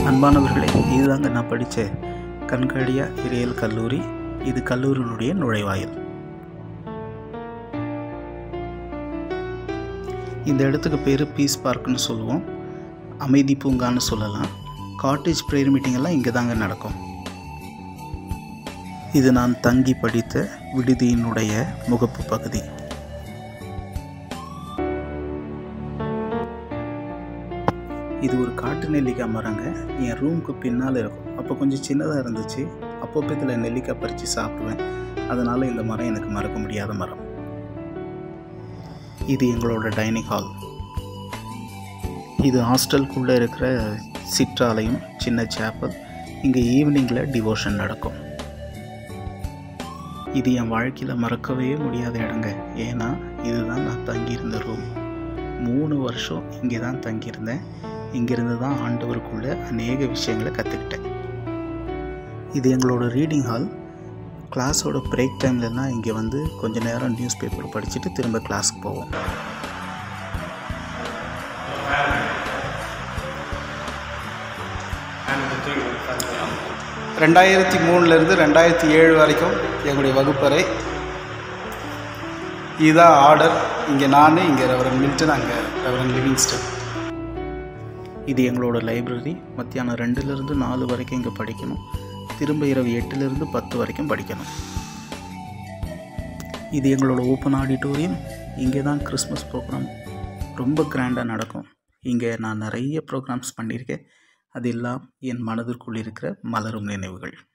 அன்பானவர்களே இதுதாங்க நான் படித்த கண்காடியா இறையல் கல்லூரி இது கல்லூரியினுடைய நுழைவாயில் இந்த இடத்துக்கு பேர் பீஸ் பார்க்குன்னு சொல்லுவோம் அமைதி பூங்கான்னு சொல்லலாம் காட்டேஜ் ப்ரேயர் மீட்டிங் எல்லாம் இங்கே தாங்க நடக்கும் இது நான் தங்கி படித்த விடுதியினுடைய முகப்பு பகுதி இது ஒரு காட்டு நெல்லிக்காய் மரங்க என் ரூமுக்கு பின்னால் இருக்கும் அப்போ கொஞ்சம் சின்னதாக இருந்துச்சு அப்பப்போ இதில் நெல்லிக்காய் பறித்து சாப்பிடுவேன் அதனால் இந்த மரம் எனக்கு மறக்க முடியாத மரம் இது எங்களோட டைனிங் ஹால் இது ஹாஸ்டலுக்குள்ளே இருக்கிற சிற்றாலயம் சின்ன சேப்பல் இங்கே ஈவினிங்கில் டிவோஷன் நடக்கும் இது என் வாழ்க்கையில் மறக்கவே முடியாத இடங்க ஏன்னா இதுதான் நான் தங்கியிருந்த ரூம் மூணு வருஷம் இங்கே தான் தங்கியிருந்தேன் இங்கேருந்து தான் ஆண்டவருக்குள்ளே அநேக விஷயங்களை கற்றுக்கிட்டேன் இது எங்களோட ரீடிங் ஹால் கிளாஸோட பிரேக் டைம்லலாம் இங்கே வந்து கொஞ்ச நேரம் நியூஸ் பேப்பர் படிச்சுட்டு திரும்ப கிளாஸுக்கு போவோம் ரெண்டாயிரத்தி மூணுலேருந்து ரெண்டாயிரத்தி ஏழு வரைக்கும் எங்களுடைய வகுப்பறை இதுதான் ஆர்டர் இங்கே நான் இங்கே ரெவரன் மில்டன் அங்கே ரெவரன் லிவிங்ஸ்டன் இது எங்களோட லைப்ரரி மத்தியானம் ரெண்டுலேருந்து நாலு வரைக்கும் இங்கே படிக்கணும் திரும்ப இரவு எட்டுலேருந்து பத்து வரைக்கும் படிக்கணும் இது எங்களோட ஓப்பன் ஆடிட்டோரியம் இங்கே தான் கிறிஸ்மஸ் ப்ரோக்ராம் ரொம்ப கிராண்டாக நடக்கும் இங்கே நான் நிறைய ப்ரோக்ராம்ஸ் பண்ணியிருக்கேன் அது எல்லாம் என் மனதிற்குள் இருக்கிற மலரும் நினைவுகள்